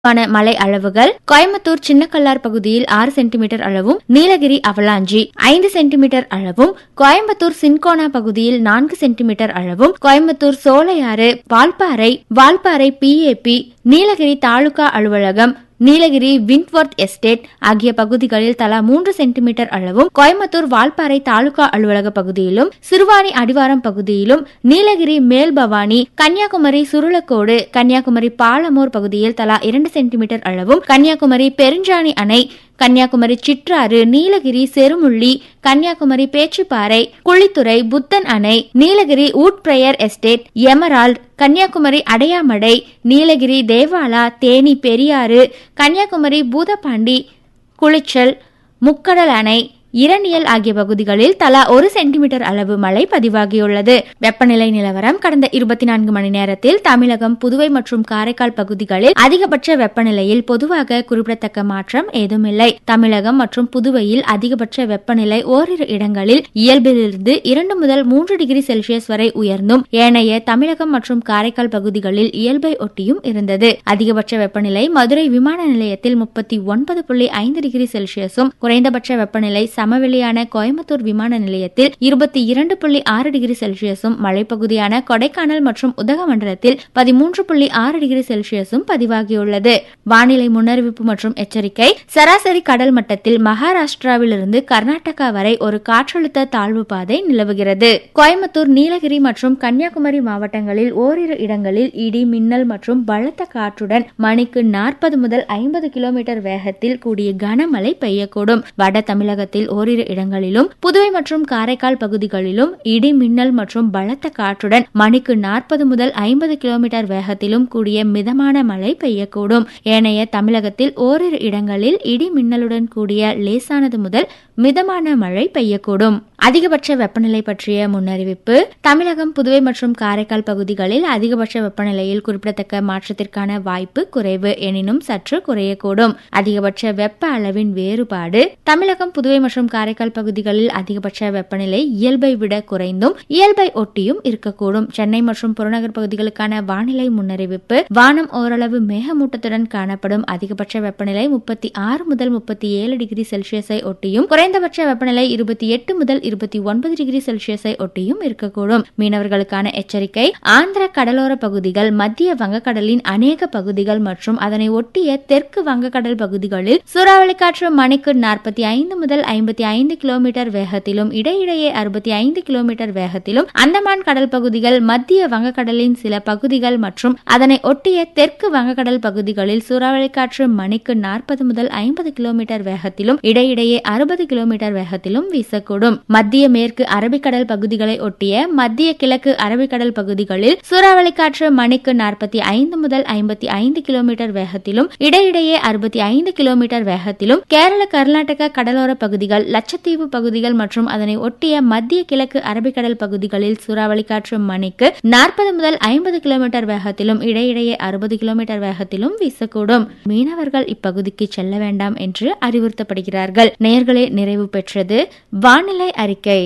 ஆன மழை அளவுகள் கோயம்புத்தூர் சின்னக்கல்லார் பகுதியில் ஆறு சென்டிமீட்டர் அளவும் நீலகிரி அவலாஞ்சி ஐந்து சென்டிமீட்டர் அளவும் கோயம்புத்தூர் சின்கோனா பகுதியில் நான்கு சென்டிமீட்டர் அளவும் கோயம்புத்தூர் சோலையாறு வால்பாறை வால்பாறை பிஏபி நீலகிரி தாலுகா அலுவலகம் நீலகிரி விண்ட்வர்த் எஸ்டேட் ஆகிய பகுதிகளில் தலா மூன்று சென்டிமீட்டர் அளவும் கோயம்புத்தூர் வால்பாறை தாலுகா அலுவலக பகுதியிலும் சிறுவாணி அடிவாரம் பகுதியிலும் நீலகிரி மேல்பவானி கன்னியாகுமரி சுருளக்கோடு கன்னியாகுமரி பாலமூர் பகுதியில் தலா இரண்டு சென்டிமீட்டர் அளவும் கன்னியாகுமரி பெருஞ்சாணி அணை கன்னியாகுமரி சிற்றாறு நீலகிரி செருமுள்ளி கன்னியாகுமரி பேச்சுப்பாறை குழித்துறை புத்தன் அணை Nilgiri Woodbriar estate Emerald Kanyakumari Adayamadai Nilgiri Devala Theni Periyar Kanyakumari Boothapandi Kulachal Mukkadal அணை இரணியல் ஆகிய பகுதிகளில் தலா ஒரு சென்டிமீட்டர் அளவு மழை பதிவாகியுள்ளது வெப்பநிலை நிலவரம் கடந்த இருபத்தி நான்கு மணி நேரத்தில் தமிழகம் புதுவை மற்றும் காரைக்கால் பகுதிகளில் அதிகபட்ச வெப்பநிலையில் பொதுவாக குறிப்பிடத்தக்க மாற்றம் ஏதுமில்லை தமிழகம் மற்றும் புதுவையில் அதிகபட்ச வெப்பநிலை ஓரிரு இடங்களில் இயல்பிலிருந்து இரண்டு முதல் மூன்று டிகிரி செல்சியஸ் வரை உயர்ந்தும் ஏனைய தமிழகம் மற்றும் காரைக்கால் பகுதிகளில் இயல்பை ஒட்டியும் இருந்தது அதிகபட்ச வெப்பநிலை மதுரை விமான நிலையத்தில் முப்பத்தி ஒன்பது புள்ளி ஐந்து டிகிரி செல்சியஸும் குறைந்தபட்ச வெப்பநிலை சமவெளியான கோயம்புத்தூர் விமான நிலையத்தில் இருபத்தி இரண்டு புள்ளி ஆறு டிகிரி செல்சியஸும் மலைப்பகுதியான கொடைக்கானல் மற்றும் உதகமண்டலத்தில் பதிமூன்று புள்ளி ஆறு டிகிரி செல்சியஸும் பதிவாகியுள்ளது வானிலை முன்னறிவிப்பு மற்றும் எச்சரிக்கை சராசரி கடல் மட்டத்தில் மகாராஷ்டிராவிலிருந்து கர்நாடகா வரை ஒரு காற்றழுத்த தாழ்வு பாதை நிலவுகிறது கோயம்புத்தூர் நீலகிரி மற்றும் கன்னியாகுமரி மாவட்டங்களில் ஓரிரு இடங்களில் இடி மின்னல் மற்றும் பலத்த காற்றுடன் மணிக்கு நாற்பது முதல் ஐம்பது கிலோமீட்டர் வேகத்தில் கூடிய கனமழை பெய்யக்கூடும் வட தமிழகத்தில் ஓரிரு இடங்களிலும் புதுவை மற்றும் காரைக்கால் பகுதிகளிலும் இடி மின்னல் மற்றும் பலத்த காற்றுடன் மணிக்கு நாற்பது முதல் ஐம்பது கிலோமீட்டர் வேகத்திலும் கூடிய மிதமான மழை பெய்யக்கூடும் ஏனைய தமிழகத்தில் ஓரிரு இடங்களில் இடி மின்னலுடன் கூடிய லேசானது முதல் மிதமான மழை பெய்யக்கூடும் அதிகபட்ச வெப்பநிலை பற்றிய முன்னறிவிப்பு தமிழகம் புதுவை மற்றும் காரைக்கால் பகுதிகளில் அதிகபட்ச வெப்பநிலையில் குறிப்பிடத்தக்க மாற்றத்திற்கான வாய்ப்பு குறைவு எனினும் சற்று குறையக்கூடும் அதிகபட்ச வெப்ப அளவின் வேறுபாடு தமிழகம் புதுவை மற்றும் காரைக்கால் பகுதிகளில் அதிகபட்ச வெப்பநிலை இயல்பை விட குறைந்தும் இயல்பை ஒட்டியும் இருக்கக்கூடும் சென்னை மற்றும் புறநகர் பகுதிகளுக்கான வானிலை முன்னறிவிப்பு வானம் ஓரளவு மேகமூட்டத்துடன் காணப்படும் அதிகபட்ச வெப்பநிலை முப்பத்தி ஆறு முதல் முப்பத்தி ஏழு டிகிரி செல்சியஸை ஒட்டியும் குறைந்தபட்ச வெப்பநிலை இருபத்தி எட்டு முதல் இருபத்தி ஒன்பது டிகிரி செல்சியஸை ஒட்டியும் இருக்கக்கூடும் மீனவர்களுக்கான எச்சரிக்கை ஆந்திர கடலோர பகுதிகள் மத்திய வங்கக்கடலின் அநேக பகுதிகள் மற்றும் அதனை ஒட்டிய தெற்கு வங்கக்கடல் பகுதிகளில் சூறாவளி காற்று மணிக்கு நாற்பத்தி ஐந்து முதல் ஐம்பத்தி ஐந்து கிலோமீட்டர் வேகத்திலும் இடையிடையே அறுபத்தி ஐந்து கிலோமீட்டர் வேகத்திலும் அந்தமான் கடல் பகுதிகள் மத்திய வங்கக்கடலின் சில பகுதிகள் மற்றும் அதனை ஒட்டிய தெற்கு வங்கக்கடல் பகுதிகளில் சூறாவளி காற்று மணிக்கு நாற்பது முதல் ஐம்பது கிலோமீட்டர் வேகத்திலும் இடையிடையே அறுபது கிலோமீட்டர் வேகத்திலும் வீசக்கூடும் மத்திய மேற்கு அரபிக்கடல் பகுதிகளை ஒட்டிய மத்திய கிழக்கு அரபிக்கடல் பகுதிகளில் சூறாவளி காற்று மணிக்கு நாற்பத்தி ஐந்து முதல் ஐம்பத்தி ஐந்து கிலோமீட்டர் வேகத்திலும் இடையிடையே அறுபத்தி ஐந்து கிலோமீட்டர் வேகத்திலும் கேரள கர்நாடக கடலோர பகுதிகள் லட்சத்தீவு பகுதிகள் மற்றும் அதனை ஒட்டிய மத்திய கிழக்கு அரபிக்கடல் பகுதிகளில் சூறாவளி காற்று மணிக்கு நாற்பது முதல் ஐம்பது கிலோமீட்டர் வேகத்திலும் இடையிடையே அறுபது கிலோமீட்டர் வேகத்திலும் வீசக்கூடும் மீனவர்கள் இப்பகுதிக்கு செல்ல வேண்டாம் என்று அறிவுறுத்தப்படுகிறார்கள் நேர்களே நிறைவு பெற்றது வானிலை அறிக்கை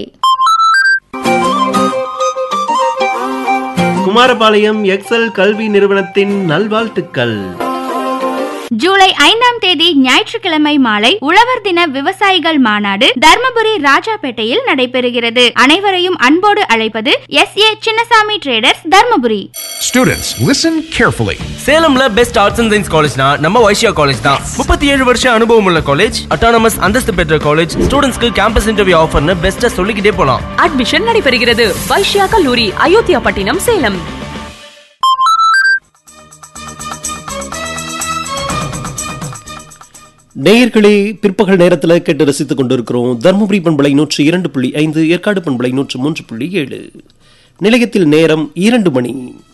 குமாரபாளையம் எக்ஸல் கல்வி நிறுவனத்தின் நல்வாழ்த்துக்கள் ஜூலை ஐந்தாம் தேதி ஞாயிற்றுக்கிழமை மாலை உழவர் தின விவசாயிகள் மாநாடு தர்மபுரி ராஜாபேட்டையில் நடைபெறுகிறது அனைவரையும் அன்போடு அழைப்பது S A Chinnasamy traders Dharmapuri Students, listen carefully. சேலம்ல பெஸ்ட் ஆர்ட்ஸ் அண்ட் சயின்ஸ் காலேஜ்னா நம்ம வைஷ்யா காலேஜ் தான் முப்பத்தி ஏழு வருஷம் அனுபவம் உள்ள காலேஜ் அட்டானமஸ் அந்தஸ்து பெற்ற காலேஜ் ஸ்டூடெண்ட்ஸ்க்கு கேம்பஸ் இன்டர்வியூ ஆஃபர்னு பெஸ்ட்டா சொல்லிக்கிட்டே போலாம் அட்மிஷன் நடைபெறுகிறது வைஷ்யா கல்லூரி அயோத்தியா பட்டினம் சேலம் நேயர்களே பிற்பகல் நேரத்தில் கேட்டு ரசித்துக் கொண்டிருக்கிறோம் தருமபுரி பண்பலை நூற்று இரண்டு புள்ளி ஐந்து ஏற்காடு பண்பலை நூற்று மூன்று புள்ளி ஏழு நிலையத்தில் நேரம் இரண்டு மணி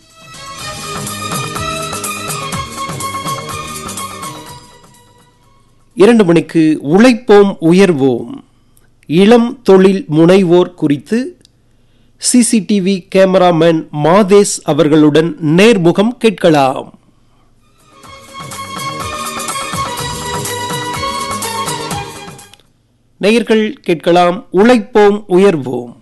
இரண்டு மணிக்கு உழைப்போம் உயர்வோம் இளம் தொழில் முனைவோர் குறித்து சிசிடிவி கேமராமேன் மாதேஸ் அவர்களுடன் நேர்முகம் கேட்கலாம் நேயர்கள் கேட்கலாம் உழைப்போம் உயர்வோம்